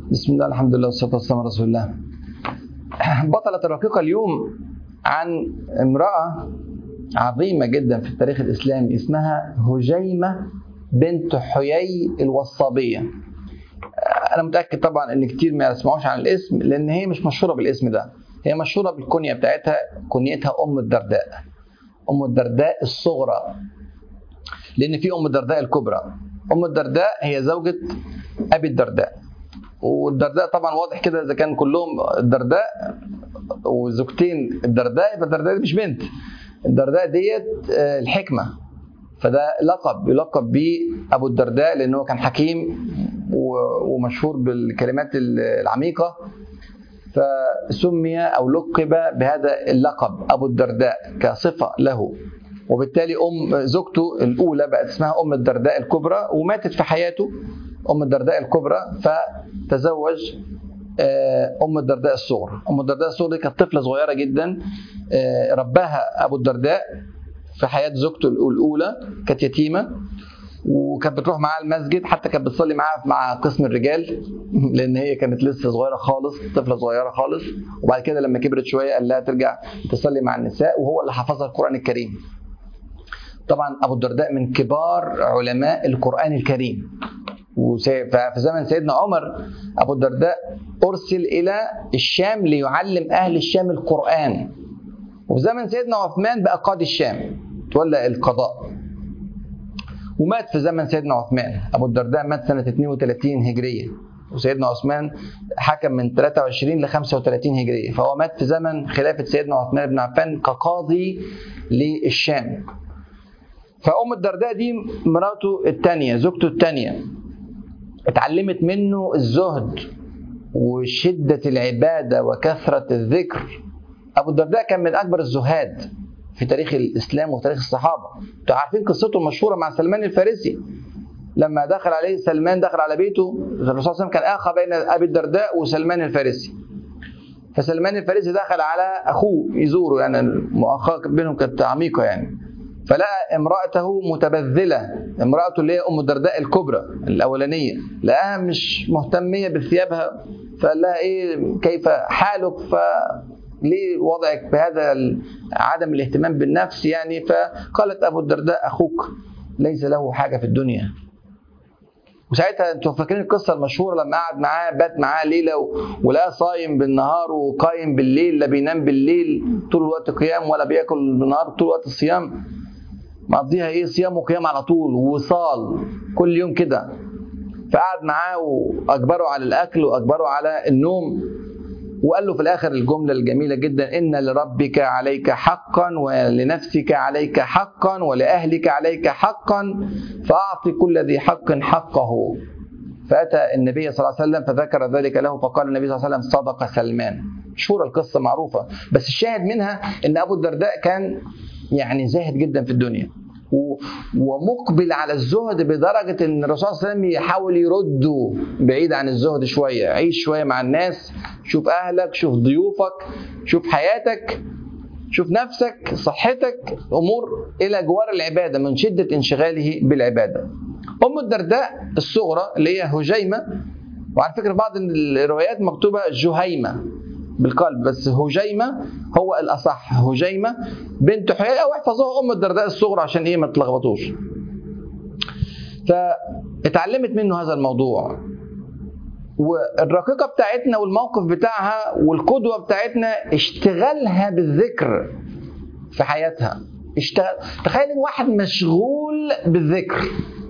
بسم الله الحمد لله والصلاة والسلام على رسول الله بطلة الرقيقة اليوم عن امرأة عظيمة جدا في التاريخ الإسلامي اسمها هجيمة بنت حيي الوصابية أنا متأكد طبعا إن كتير ما يسمعوش عن الاسم لأن هي مش مشهورة بالاسم ده هي مشهورة بالكنية بتاعتها كنيتها أم الدرداء أم الدرداء الصغرى لأن في أم الدرداء الكبرى أم الدرداء هي زوجة أبي الدرداء والدرداء طبعا واضح كده اذا كان كلهم الدرداء وزوجتين الدرداء يبقى الدرداء دي مش بنت الدرداء ديت الحكمه فده لقب يلقب به ابو الدرداء لان هو كان حكيم ومشهور بالكلمات العميقه فسمي او لقب بهذا اللقب ابو الدرداء كصفه له وبالتالي ام زوجته الاولى بقت اسمها ام الدرداء الكبرى وماتت في حياته ام الدرداء الكبرى فتزوج ام الدرداء الصغرى ام الدرداء الصغرى كانت طفله صغيره جدا رباها ابو الدرداء في حياه زوجته الاولى كانت يتيمه وكانت بتروح معاه المسجد حتى كانت بتصلي معاه مع قسم الرجال لان هي كانت لسه صغيره خالص طفله صغيره خالص وبعد كده لما كبرت شويه قال لها ترجع تصلي مع النساء وهو اللي حفظها القران الكريم طبعا ابو الدرداء من كبار علماء القران الكريم في زمن سيدنا عمر ابو الدرداء ارسل الى الشام ليعلم اهل الشام القران وفي زمن سيدنا عثمان بقى قاضي الشام تولى القضاء ومات في زمن سيدنا عثمان ابو الدرداء مات سنه 32 هجريه وسيدنا عثمان حكم من 23 ل 35 هجريه فهو مات في زمن خلافه سيدنا عثمان بن عفان كقاضي للشام فأم الدرداء دي مراته الثانية زوجته الثانية اتعلمت منه الزهد وشدة العبادة وكثرة الذكر أبو الدرداء كان من أكبر الزهاد في تاريخ الإسلام وتاريخ الصحابة انتوا عارفين قصته المشهورة مع سلمان الفارسي لما دخل عليه سلمان دخل على بيته الرسول صلى الله عليه وسلم كان آخى بين أبي الدرداء وسلمان الفارسي فسلمان الفارسي دخل على أخوه يزوره يعني المؤاخاة بينهم كانت عميقة يعني فلقى امرأته متبذلة امرأته اللي هي أم الدرداء الكبرى الأولانية لقاها مش مهتمية بثيابها فقال لها إيه كيف حالك ف ليه وضعك بهذا عدم الاهتمام بالنفس يعني فقالت أبو الدرداء أخوك ليس له حاجة في الدنيا وساعتها انتوا فاكرين القصه المشهوره لما قعد معاه بات معاه ليله ولقاه صايم بالنهار وقايم بالليل لا بينام بالليل طول الوقت قيام ولا بياكل بالنهار طول الوقت صيام مقضيها ايه صيام وقيام على طول ووصال كل يوم كده فقعد معاه واجبره على الاكل واجبره على النوم وقال له في الاخر الجمله الجميله جدا ان لربك عليك حقا ولنفسك عليك حقا ولاهلك عليك حقا فاعط كل ذي حق حقه فاتى النبي صلى الله عليه وسلم فذكر ذلك له فقال النبي صلى الله عليه وسلم صدق سلمان مشهوره القصه معروفه بس الشاهد منها ان ابو الدرداء كان يعني زاهد جدا في الدنيا ومقبل على الزهد بدرجة أن الرسول صلى الله عليه وسلم يحاول يرده بعيد عن الزهد شوية عيش شوية مع الناس شوف أهلك شوف ضيوفك شوف حياتك شوف نفسك صحتك أمور إلى جوار العبادة من شدة انشغاله بالعبادة أم الدرداء الصغرى اللي هي هجيمة وعلى فكرة بعض الروايات مكتوبة جهيمة بالقلب بس هجيمة هو الأصح هجيمة بنت حيي أو احفظوها أم الدرداء الصغرى عشان إيه ما تلخبطوش فاتعلمت منه هذا الموضوع والرقيقة بتاعتنا والموقف بتاعها والقدوة بتاعتنا اشتغالها بالذكر في حياتها اشتغل تخيل ان واحد مشغول بالذكر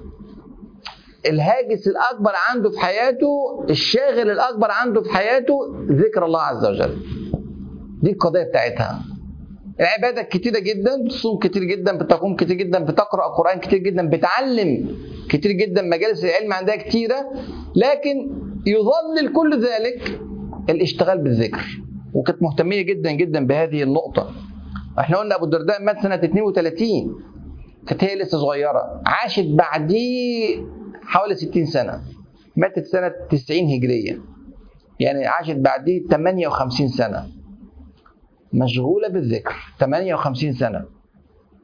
الهاجس الاكبر عنده في حياته الشاغل الاكبر عنده في حياته ذكر الله عز وجل دي القضيه بتاعتها العبادة كتيرة جدا بتصوم كتير جدا بتقوم كتير جدا بتقرأ قرآن كتير جدا بتعلم كتير جدا مجالس العلم عندها كتيرة لكن يظلل كل ذلك الاشتغال بالذكر وكانت مهتمية جدا جدا بهذه النقطة احنا قلنا ابو الدرداء مات سنة 32 كانت هي لسه صغيرة عاشت بعديه حوالي 60 سنة ماتت سنة 90 هجرية يعني عاشت بعديه 58 سنة مشغولة بالذكر 58 سنة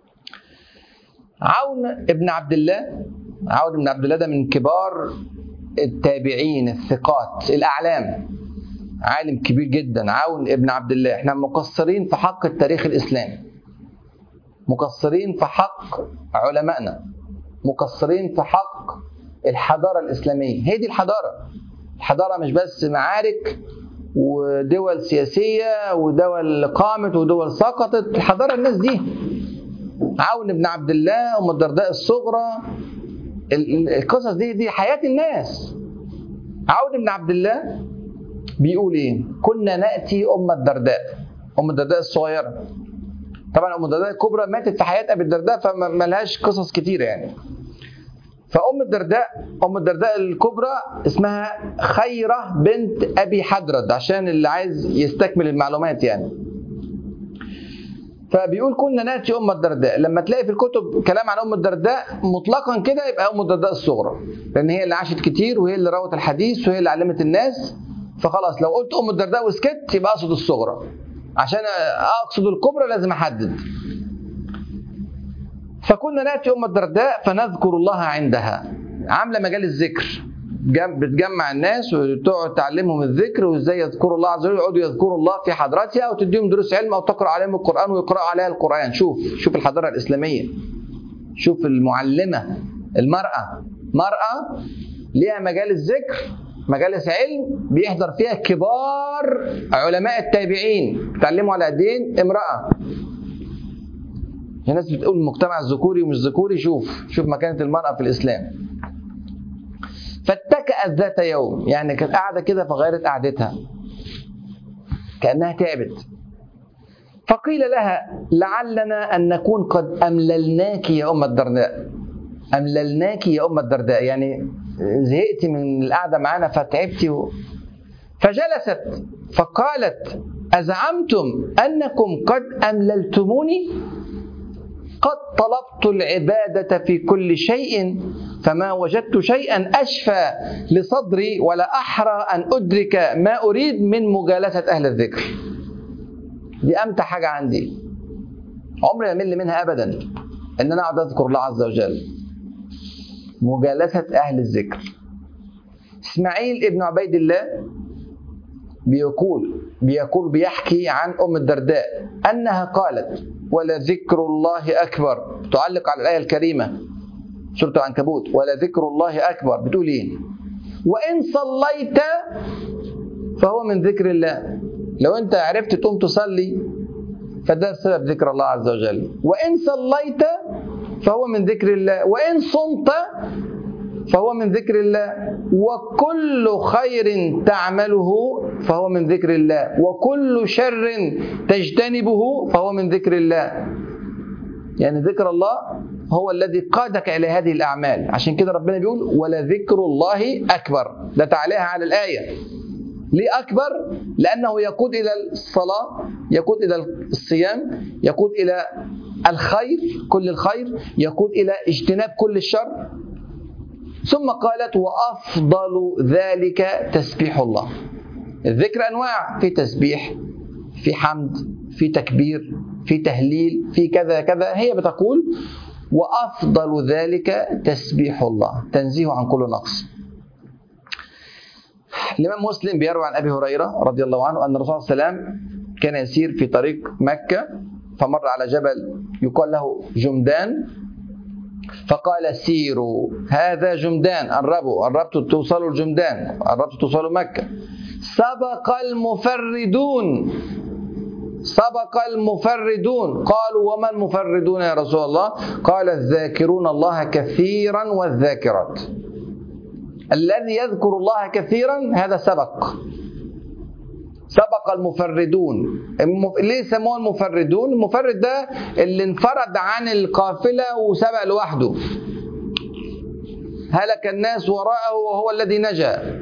عون ابن عبد الله عون بن عبد الله ده من كبار التابعين الثقات الاعلام عالم كبير جدا عون ابن عبد الله احنا مقصرين في حق التاريخ الاسلامي مقصرين في حق علمائنا مقصرين في حق الحضاره الاسلاميه هي دي الحضاره الحضاره مش بس معارك ودول سياسيه ودول قامت ودول سقطت الحضاره الناس دي عون بن عبد الله ام الدرداء الصغرى القصص دي دي حياه الناس عون بن عبد الله بيقول ايه كنا ناتي ام الدرداء ام الدرداء الصغيره طبعا ام الدرداء الكبرى ماتت في حياه ابي الدرداء فما لهاش قصص كتيره يعني فام الدرداء ام الدرداء الكبرى اسمها خيره بنت ابي حدرد عشان اللي عايز يستكمل المعلومات يعني فبيقول كنا ناتي ام الدرداء لما تلاقي في الكتب كلام عن ام الدرداء مطلقا كده يبقى ام الدرداء الصغرى لان هي اللي عاشت كتير وهي اللي روت الحديث وهي اللي علمت الناس فخلاص لو قلت ام الدرداء وسكت يبقى اقصد الصغرى عشان اقصد الكبرى لازم احدد فكنا ناتي ام الدرداء فنذكر الله عندها عامله مجال ذكر بتجمع الناس وتقعد تعلمهم الذكر وازاي يذكروا الله عز وجل يقعدوا يذكروا الله في حضرتها او تديهم دروس علم او تقرا عليهم القران ويقراوا عليها القران شوف شوف الحضاره الاسلاميه شوف المعلمه المراه مراه ليها مجال الذكر مجالس علم بيحضر فيها كبار علماء التابعين تعلموا على قد امراه في ناس بتقول المجتمع الذكوري ومش ذكوري شوف شوف مكانه المراه في الاسلام فاتكأت ذات يوم يعني كانت قاعده كده فغيرت قعدتها كانها تعبت فقيل لها لعلنا ان نكون قد امللناك يا ام الدرداء امللناك يا ام الدرداء يعني زهقت من القعده معانا فتعبتي و... فجلست فقالت أزعمتم أنكم قد أمللتموني قد طلبت العبادة في كل شيء فما وجدت شيئا أشفى لصدري ولا أحرى أن أدرك ما أريد من مجالسة أهل الذكر دي أمتع حاجة عندي عمري ما أمل منها أبدا إن أنا أقعد أذكر الله عز وجل مجالسة أهل الذكر إسماعيل ابن عبيد الله بيقول بيقول بيحكي عن أم الدرداء أنها قالت ولذكر الله أكبر تعلق على الآية الكريمة سورة العنكبوت ولذكر الله أكبر بتقول إيه وإن صليت فهو من ذكر الله لو أنت عرفت تقوم تصلي فده سبب ذكر الله عز وجل وإن صليت فهو من ذكر الله وإن صمت فهو من ذكر الله وكل خير تعمله فهو من ذكر الله وكل شر تجتنبه فهو من ذكر الله يعني ذكر الله هو الذي قادك الى هذه الاعمال عشان كده ربنا بيقول ولذكر الله اكبر ده تعليقها على الايه ليه اكبر لانه يقود الى الصلاه يقود الى الصيام يقود الى الخير كل الخير يقود الى اجتناب كل الشر ثم قالت وافضل ذلك تسبيح الله الذكر انواع في تسبيح في حمد في تكبير في تهليل في كذا كذا هي بتقول وافضل ذلك تسبيح الله تنزيه عن كل نقص الامام مسلم بيروي عن ابي هريره رضي الله عنه ان الرسول صلى الله عليه وسلم كان يسير في طريق مكه فمر على جبل يقال له جمدان فقال سيروا هذا جمدان قربوا قربتوا توصلوا الجمدان قربتوا توصلوا مكة سبق المفردون سبق المفردون قالوا وما المفردون يا رسول الله قال الذاكرون الله كثيرا والذاكرات الذي يذكر الله كثيرا هذا سبق سبق المفردون المف... ليه سموه المفردون المفرد ده اللي انفرد عن القافلة وسبق لوحده هلك الناس وراءه وهو الذي نجا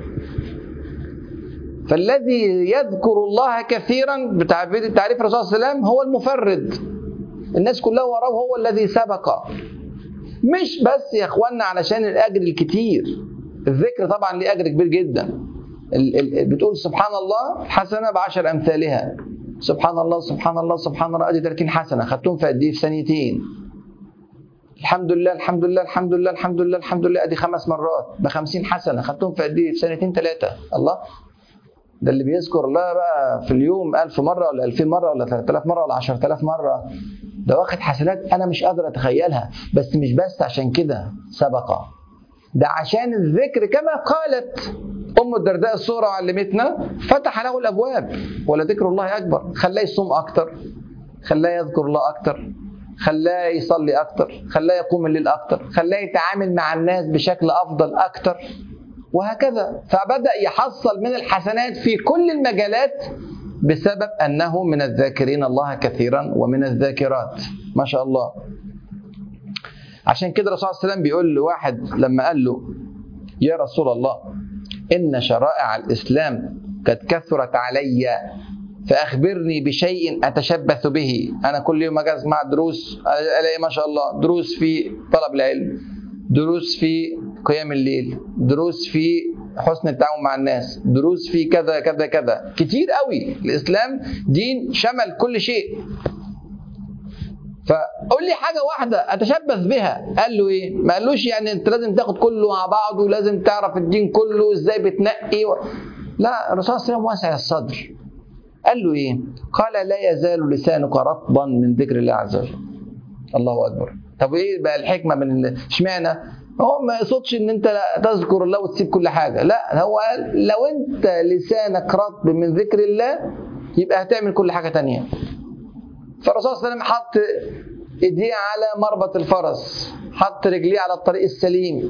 فالذي يذكر الله كثيرا بتعريف تعريف الرسول صلى الله عليه وسلم هو المفرد الناس كلها وراه هو الذي سبق مش بس يا اخوانا علشان الاجر الكتير الذكر طبعا ليه اجر كبير جدا بتقول سبحان الله حسنه بعشر امثالها سبحان الله سبحان الله سبحان الله ادي 30 حسنه خدتهم في قد ايه في ثانيتين الحمد لله الحمد لله الحمد لله الحمد لله الحمد لله ادي خمس مرات ب 50 حسنه خدتهم في قد ايه؟ في سنتين ثلاثه الله ده اللي بيذكر الله بقى في اليوم 1000 مره ولا 2000 مره ولا 3000 مره ولا 10000 مره ده واخد حسنات انا مش قادر اتخيلها بس مش بس عشان كده سبق ده عشان الذكر كما قالت ام الدرداء الصغرى علمتنا فتح له الابواب ولذكر الله اكبر خلاه يصوم اكتر خلاه يذكر الله اكتر خلاه يصلي اكتر خلاه يقوم الليل اكتر خلاه يتعامل مع الناس بشكل افضل اكتر وهكذا فبدا يحصل من الحسنات في كل المجالات بسبب انه من الذاكرين الله كثيرا ومن الذاكرات ما شاء الله عشان كده الرسول صلى الله عليه وسلم بيقول لواحد لما قال له يا رسول الله ان شرائع الاسلام قد كثرت علي فاخبرني بشيء اتشبث به انا كل يوم اجي اسمع دروس الاقي ما شاء الله دروس في طلب العلم دروس في قيام الليل دروس في حسن التعامل مع الناس دروس في كذا كذا كذا كتير قوي الاسلام دين شمل كل شيء فقول لي حاجه واحده اتشبث بها قال له ايه ما قالوش يعني انت لازم تاخد كله مع بعضه ولازم تعرف الدين كله ازاي بتنقي و... لا الرسول صلى الله عليه وسلم واسع الصدر قال له ايه قال لا يزال لسانك رطبا من ذكر الله عز وجل الله اكبر طب ايه بقى الحكمه من اشمعنى هو ما يقصدش ان انت تذكر الله وتسيب كل حاجه لا هو قال لو انت لسانك رطب من ذكر الله يبقى هتعمل كل حاجه تانية فالرسول صلى الله عليه وسلم حط ايديه على مربط الفرس حط رجليه على الطريق السليم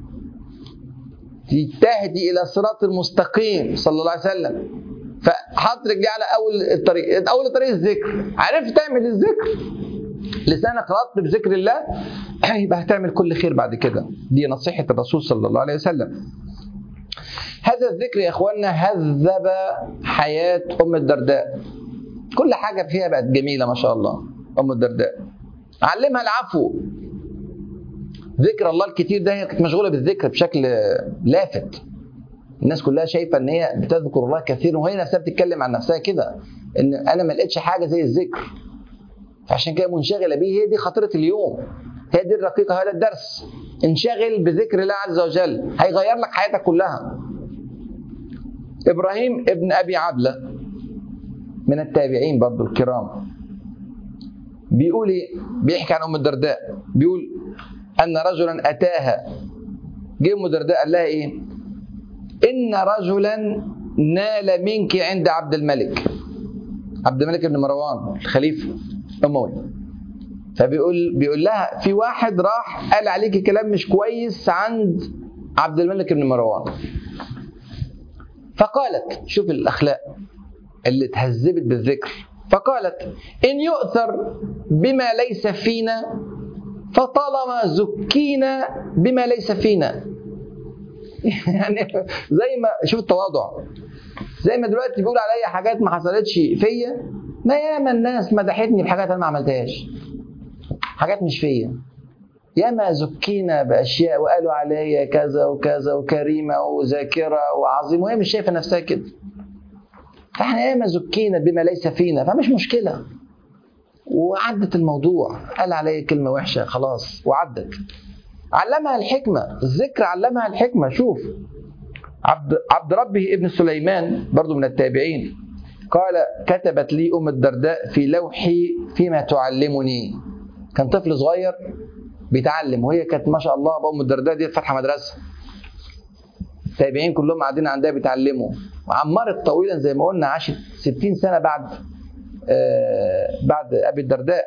تهدي الى الصراط المستقيم صلى الله عليه وسلم فحط رجليه على اول الطريق اول الطريق الذكر عرفت تعمل الذكر لسانك رطب بذكر الله يبقى هتعمل كل خير بعد كده دي نصيحه الرسول صلى الله عليه وسلم هذا الذكر يا اخواننا هذب حياه ام الدرداء كل حاجه فيها بقت جميله ما شاء الله ام الدرداء علمها العفو ذكر الله الكتير ده هي كانت مشغوله بالذكر بشكل لافت الناس كلها شايفه ان هي بتذكر الله كثير وهي نفسها بتتكلم عن نفسها كده ان انا ما لقيتش حاجه زي الذكر فعشان كده منشغله بيه هي دي خطيره اليوم هي دي الرقيقه هذا الدرس انشغل بذكر الله عز وجل هيغير لك حياتك كلها ابراهيم ابن ابي عبله من التابعين برضو الكرام بيقول ايه بيحكي عن ام الدرداء بيقول ان رجلا اتاها جه ام الدرداء قال لها ايه ان رجلا نال منك عند عبد الملك عبد الملك بن مروان الخليفه اموي فبيقول بيقول لها في واحد راح قال عليكي كلام مش كويس عند عبد الملك بن مروان فقالت شوف الاخلاق اللي اتهذبت بالذكر فقالت ان يؤثر بما ليس فينا فطالما زكينا بما ليس فينا يعني زي ما شوف التواضع زي ما دلوقتي بيقول عليا حاجات ما حصلتش فيا ما ياما الناس مدحتني بحاجات انا ما عملتهاش حاجات مش فيا ياما زكينا باشياء وقالوا عليا كذا وكذا وكريمه وذاكره وعظيمه وهي مش شايفه نفسها كده فاحنا ياما زكينا بما ليس فينا فمش مشكله وعدت الموضوع قال عليا كلمه وحشه خلاص وعدت علمها الحكمه الذكر علمها الحكمه شوف عبد عبد ربه ابن سليمان برضو من التابعين قال كتبت لي ام الدرداء في لوحي فيما تعلمني كان طفل صغير بيتعلم وهي كانت ما شاء الله ام الدرداء دي فاتحه مدرسه التابعين كلهم قاعدين عندها بيتعلموا وعمرت طويلا زي ما قلنا عاشت 60 سنه بعد آه بعد ابي الدرداء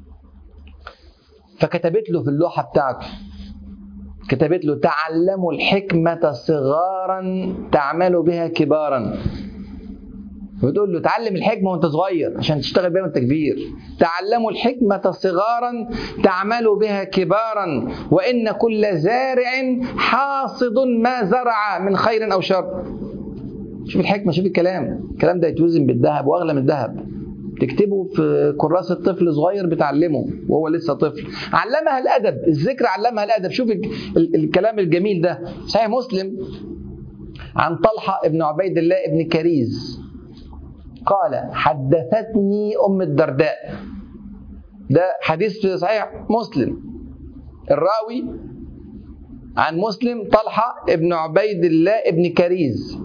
فكتبت له في اللوحه بتاعته كتبت له تعلموا الحكمة صغارا تعملوا بها كبارا بتقول له تعلم الحكمة وانت صغير عشان تشتغل بيها وانت كبير تعلموا الحكمة صغارا تعملوا بها كبارا وإن كل زارع حاصد ما زرع من خير أو شر شوف الحكمة شوف الكلام الكلام ده يتوزن بالذهب وأغلى من الذهب تكتبه في كراسة طفل صغير بتعلمه وهو لسه طفل علمها الأدب الذكر علمها الأدب شوف الكلام الجميل ده صحيح مسلم عن طلحة ابن عبيد الله ابن كريز قال حدثتني أم الدرداء ده حديث في صحيح مسلم الراوي عن مسلم طلحة ابن عبيد الله ابن كريز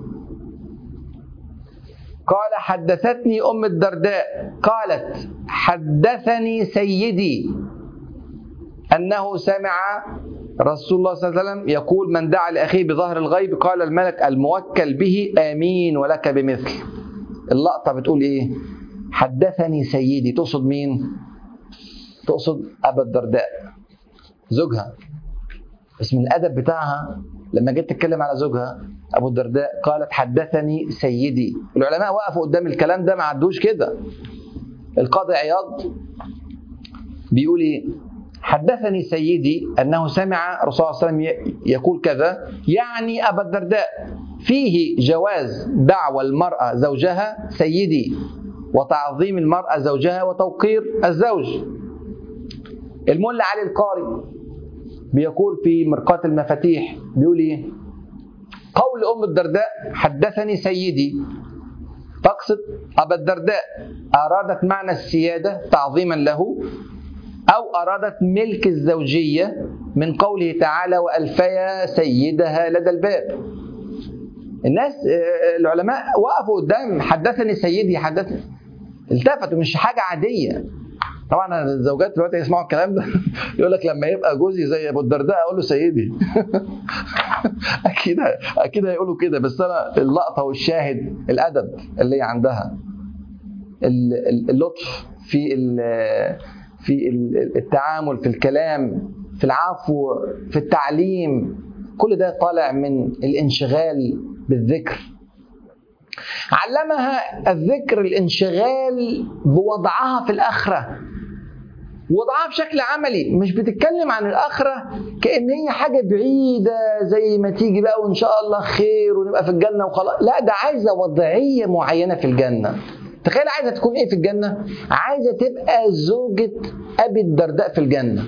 قال حدثتني أم الدرداء قالت حدثني سيدي أنه سمع رسول الله صلى الله عليه وسلم يقول من دعا لأخيه بظهر الغيب قال الملك الموكل به آمين ولك بمثل اللقطة بتقول إيه حدثني سيدي تقصد مين تقصد أبا الدرداء زوجها بس من الأدب بتاعها لما جيت تتكلم على زوجها أبو الدرداء قالت حدثني سيدي العلماء وقفوا قدام الكلام ده ما عدوش كده القاضي عياض بيقول ايه حدثني سيدي انه سمع رسول الله صلى الله عليه وسلم يقول كذا يعني ابا الدرداء فيه جواز دعوى المراه زوجها سيدي وتعظيم المراه زوجها وتوقير الزوج الملا علي القاري بيقول في مرقاة المفاتيح بيقول ايه قول ام الدرداء حدثني سيدي تقصد ابا الدرداء ارادت معنى السياده تعظيما له أو أرادت ملك الزوجية من قوله تعالى وألفيا سيدها لدى الباب الناس العلماء وقفوا قدام حدثني سيدي حدثني التفتوا مش حاجة عادية طبعا الزوجات دلوقتي يسمعوا الكلام ده يقول لك لما يبقى جوزي زي ابو الدرداء اقول له سيدي اكيد اكيد هيقولوا كده بس انا اللقطه والشاهد الادب اللي عندها اللطف في في التعامل في الكلام في العفو في التعليم كل ده طالع من الانشغال بالذكر علمها الذكر الانشغال بوضعها في الاخره وضعها بشكل عملي مش بتتكلم عن الاخره كان هي حاجه بعيده زي ما تيجي بقى وان شاء الله خير ونبقى في الجنه وخلاص لا ده عايزه وضعيه معينه في الجنه تخيل عايزه تكون ايه في الجنه عايزه تبقى زوجة ابي الدرداء في الجنه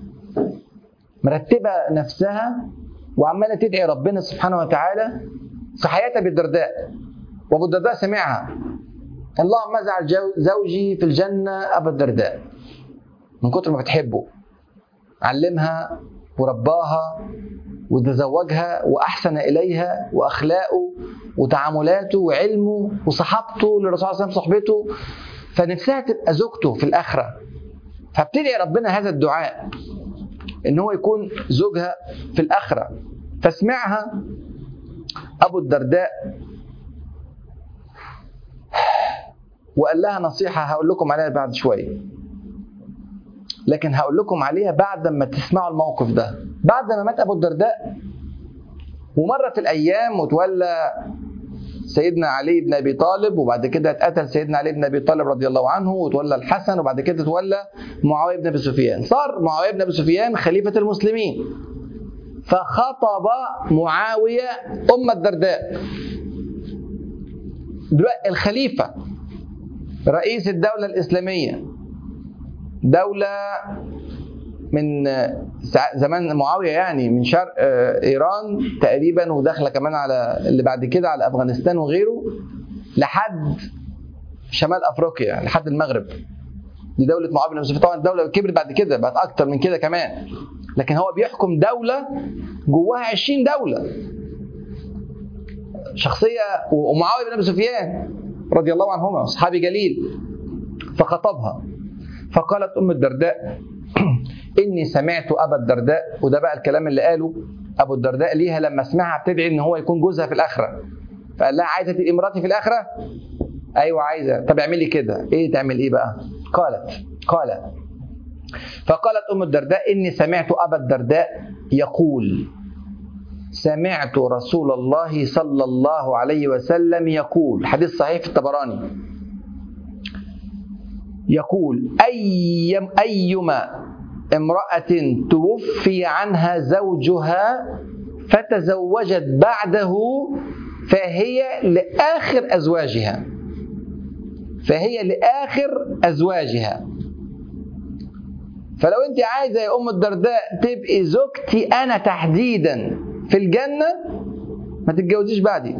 مرتبه نفسها وعماله تدعي ربنا سبحانه وتعالى في حياه ابي الدرداء وابو الدرداء سمعها اللهم اجعل زوجي في الجنه ابا الدرداء من كتر ما بتحبه علمها ورباها وتزوجها واحسن اليها واخلاقه وتعاملاته وعلمه وصحابته للرسول صلى الله عليه وسلم صحبته فنفسها تبقى زوجته في الاخره فبتدعي ربنا هذا الدعاء ان هو يكون زوجها في الاخره فسمعها ابو الدرداء وقال لها نصيحه هقول لكم عليها بعد شويه لكن هقول لكم عليها بعد ما تسمعوا الموقف ده بعد ما مات ابو الدرداء ومرت الايام وتولى سيدنا علي بن ابي طالب وبعد كده اتقتل سيدنا علي بن ابي طالب رضي الله عنه وتولى الحسن وبعد كده تولى معاويه بن ابي سفيان صار معاويه بن ابي سفيان خليفه المسلمين فخطب معاويه ام الدرداء دلوقتي الخليفه رئيس الدوله الاسلاميه دوله من زمان معاويه يعني من شرق ايران تقريبا وداخله كمان على اللي بعد كده على افغانستان وغيره لحد شمال افريقيا لحد المغرب دي دوله معاويه بن سفيان طبعا الدوله كبرت بعد كده بقت اكتر من كده كمان لكن هو بيحكم دوله جواها 20 دوله شخصيه ومعاويه بن ابي سفيان رضي الله عنهما صحابي جليل فخطبها فقالت ام الدرداء اني سمعت ابا الدرداء وده بقى الكلام اللي قاله ابو الدرداء ليها لما سمعها بتدعي ان هو يكون جوزها في الاخره فقال لها عايزه تبقي مراتي في الاخره ايوه عايزه طب اعملي كده ايه تعمل ايه بقى قالت قال فقالت ام الدرداء اني سمعت ابا الدرداء يقول سمعت رسول الله صلى الله عليه وسلم يقول حديث صحيح في الطبراني يقول أي أيما امرأة توفي عنها زوجها فتزوجت بعده فهي لآخر أزواجها فهي لآخر أزواجها فلو أنت عايزة يا أم الدرداء تبقي زوجتي أنا تحديدا في الجنة ما تتجوزيش بعدي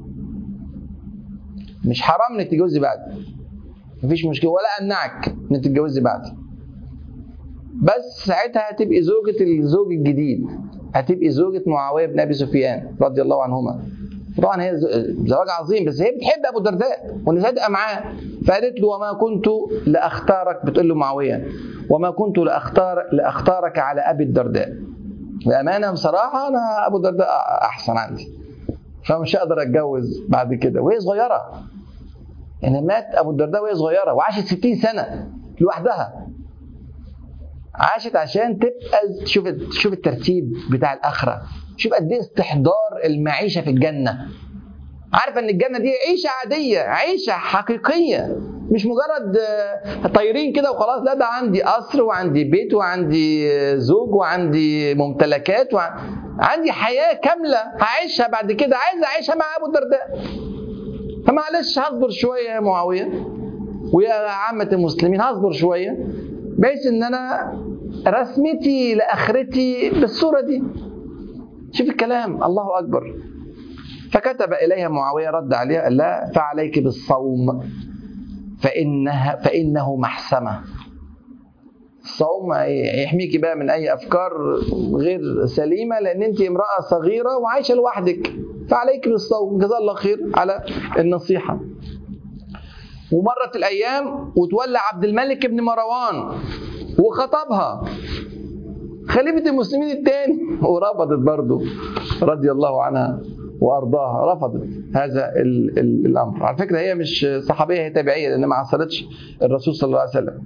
مش حرام انك تتجوزي بعدي مفيش مشكله ولا امنعك انك تتجوزي بعدي بس ساعتها هتبقي زوجة الزوج الجديد هتبقي زوجة معاوية بن أبي سفيان رضي الله عنهما طبعا هي زواج عظيم بس هي بتحب ابو الدرداء وان صادقه معاه فقالت له وما كنت لاختارك بتقول له معاويه وما كنت لاختار لاختارك على ابي الدرداء بامانه بصراحه انا ابو الدرداء احسن عندي فمش هقدر اتجوز بعد كده وهي صغيره يعني مات ابو الدرداء وهي صغيره وعاشت 60 سنه لوحدها عاشت عشان تبقى شوف شوف الترتيب بتاع الاخره شوف قد ايه استحضار المعيشه في الجنه عارفه ان الجنه دي عيشه عاديه عيشه حقيقيه مش مجرد طايرين كده وخلاص لا ده عندي قصر وعندي بيت وعندي زوج وعندي ممتلكات وعندي حياه كامله هعيشها بعد كده عايز اعيشها مع ابو الدرداء فمعلش هصبر شويه يا معاويه ويا عامه المسلمين هصبر شويه بحيث ان انا رسمتي لاخرتي بالصوره دي شوف الكلام الله اكبر فكتب اليها معاويه رد عليها قال لا فعليك بالصوم فانها فانه محسمه الصوم يحميك بقى من اي افكار غير سليمه لان انت امراه صغيره وعايشه لوحدك فعليك بالصوم جزاه الله خير على النصيحه ومرت الايام وتولى عبد الملك بن مروان وخطبها خليفه المسلمين الثاني ورفضت برضه رضي الله عنها وارضاها رفضت هذا ال ال الامر على فكره هي مش صحابيه هي تابعيه لان ما عصرتش الرسول صلى الله عليه وسلم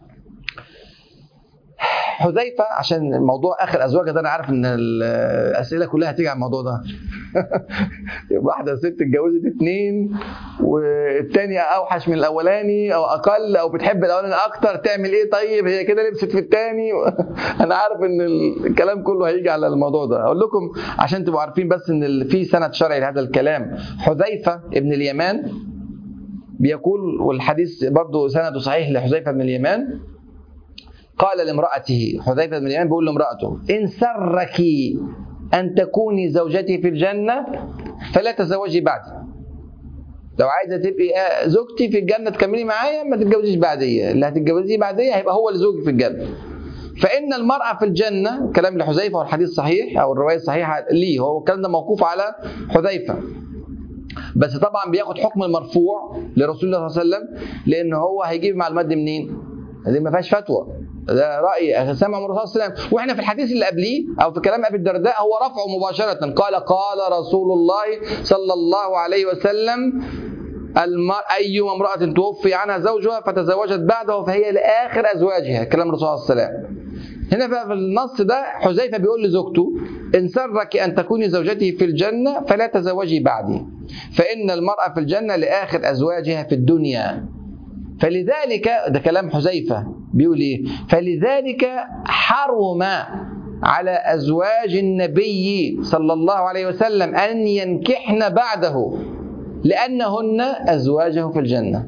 حذيفه عشان الموضوع اخر ازواجها ده انا عارف ان الاسئله كلها هتيجي على الموضوع ده واحده ست اتجوزت اثنين والثانيه اوحش من الاولاني او اقل او بتحب الاولاني اكتر تعمل ايه طيب هي كده لبست في الثاني انا عارف ان الكلام كله هيجي على الموضوع ده اقول لكم عشان تبقوا عارفين بس ان في سند شرعي لهذا الكلام حذيفه ابن اليمان بيقول والحديث برضه سنده صحيح لحذيفه بن اليمان قال لامرأته حذيفة بن اليمان بيقول لامرأته إن سرك أن تكوني زوجتي في الجنة فلا تزوجي بعدي لو عايزة تبقي زوجتي في الجنة تكملي معايا ما تتجوزيش بعدية اللي هتتجوزيه بعدية هيبقى هو اللي زوجي في الجنة فإن المرأة في الجنة كلام لحذيفة والحديث صحيح أو الرواية الصحيحة ليه هو الكلام ده موقوف على حذيفة بس طبعا بياخد حكم المرفوع لرسول الله صلى الله عليه وسلم لأن هو هيجيب معلومات دي منين؟ دي ما فيهاش فتوى ده راي سمع من الرسول صلى الله عليه وسلم واحنا في الحديث اللي قبليه او في كلام ابي الدرداء هو رفعه مباشره قال قال رسول الله صلى الله عليه وسلم المر... أيما امرأة توفي عنها زوجها فتزوجت بعده فهي لآخر أزواجها كلام الرسول صلى الله عليه وسلم هنا بقى في النص ده حذيفة بيقول لزوجته إن سرك أن تكوني زوجتي في الجنة فلا تزوجي بعدي فإن المرأة في الجنة لآخر أزواجها في الدنيا فلذلك ده كلام حذيفة بيقول ايه فلذلك حرم على ازواج النبي صلى الله عليه وسلم ان ينكحن بعده لانهن ازواجه في الجنه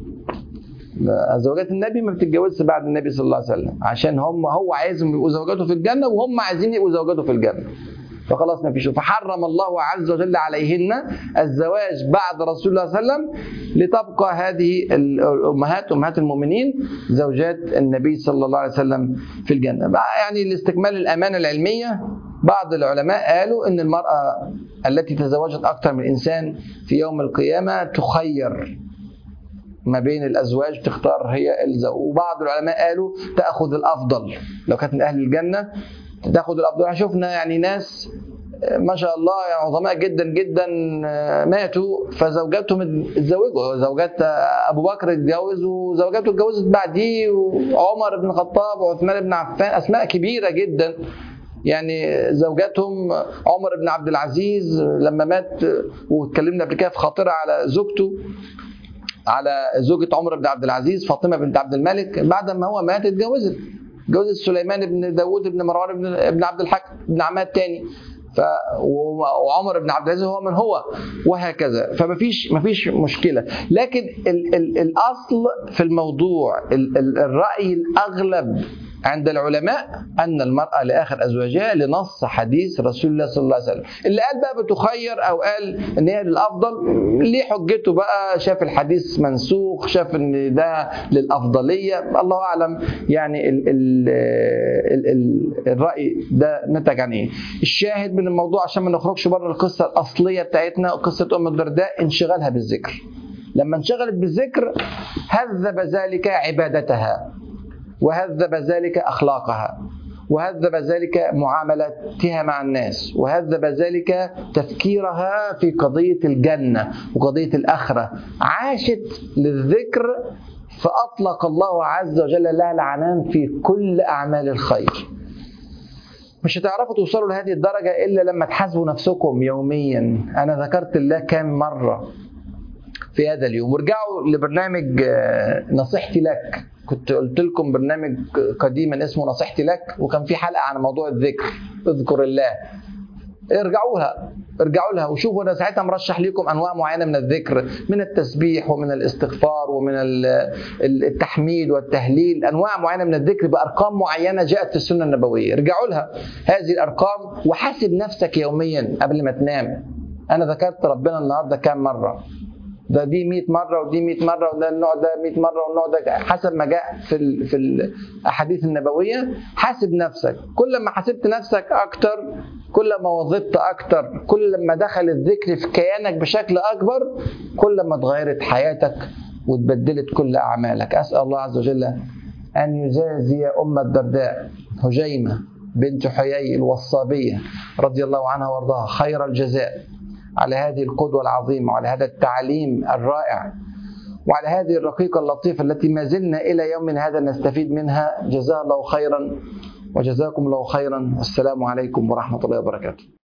زوجات النبي ما بتتجوزش بعد النبي صلى الله عليه وسلم عشان هم هو عايزهم يبقوا زوجاته في الجنه وهم عايزين يبقوا زوجاته في الجنه فخلاص ما فيش فحرم الله عز وجل عليهن الزواج بعد رسول الله صلى الله عليه وسلم لتبقى هذه الامهات امهات المؤمنين زوجات النبي صلى الله عليه وسلم في الجنه يعني لاستكمال الامانه العلميه بعض العلماء قالوا ان المراه التي تزوجت اكثر من انسان في يوم القيامه تخير ما بين الازواج تختار هي الزوج وبعض العلماء قالوا تاخذ الافضل لو كانت من اهل الجنه تاخد الافضل شفنا يعني ناس ما شاء الله يعني عظماء جدا جدا ماتوا فزوجاتهم اتزوجوا زوجات ابو بكر اتجوز وزوجاته اتجوزت بعديه وعمر بن الخطاب وعثمان بن عفان اسماء كبيره جدا يعني زوجاتهم عمر بن عبد العزيز لما مات واتكلمنا قبل كده في خاطره على زوجته على زوجة عمر بن عبد العزيز فاطمة بنت عبد الملك بعد ما هو مات اتجوزت جوزت سليمان بن داود بن مروان بن, بن عبد الحكم بن عماد الثاني ف وعمر بن عبد العزيز هو من هو وهكذا فما فيش ما فيش مشكله لكن ال ال الاصل في الموضوع ال ال الراي الاغلب عند العلماء أن المرأة لآخر أزواجها لنص حديث رسول الله صلى الله عليه وسلم اللي قال بقى بتخير أو قال إن هي للأفضل ليه حجته بقى شاف الحديث منسوخ شاف إن ده للأفضلية الله أعلم يعني ال ال ال ال الرأي ده نتج عن إيه الشاهد من الموضوع عشان ما نخرجش بره القصة الأصلية بتاعتنا قصة أم الدرداء انشغالها بالذكر لما انشغلت بالذكر هذب ذلك عبادتها وهذب ذلك اخلاقها وهذب ذلك معاملتها مع الناس وهذب ذلك تفكيرها في قضيه الجنه وقضيه الاخره عاشت للذكر فاطلق الله عز وجل لها العنان في كل اعمال الخير مش هتعرفوا توصلوا لهذه الدرجه الا لما تحاسبوا نفسكم يوميا انا ذكرت الله كام مره في هذا اليوم وارجعوا لبرنامج نصيحتي لك كنت قلت لكم برنامج قديما اسمه نصيحتي لك وكان في حلقه عن موضوع الذكر اذكر الله ارجعوا لها ارجعوا لها وشوفوا انا ساعتها مرشح لكم انواع معينه من الذكر من التسبيح ومن الاستغفار ومن التحميد والتهليل انواع معينه من الذكر بارقام معينه جاءت في السنه النبويه ارجعوا لها هذه الارقام وحاسب نفسك يوميا قبل ما تنام انا ذكرت ربنا النهارده كام مره ده دي 100 مره ودي 100 مره وده النوع ده 100 مره والنوع ده حسب ما جاء في ال في الاحاديث النبويه حاسب نفسك كل ما حاسبت نفسك اكتر كل ما وظبت اكتر كل ما دخل الذكر في كيانك بشكل اكبر كل ما اتغيرت حياتك واتبدلت كل اعمالك اسال الله عز وجل ان يجازي ام الدرداء هجيمه بنت حيي الوصابيه رضي الله عنها وارضاها خير الجزاء على هذه القدوة العظيمة وعلى هذا التعليم الرائع وعلى هذه الرقيقة اللطيفة التي ما زلنا إلى يومنا هذا نستفيد منها جزاه الله خيرا وجزاكم الله خيرا والسلام عليكم ورحمة الله وبركاته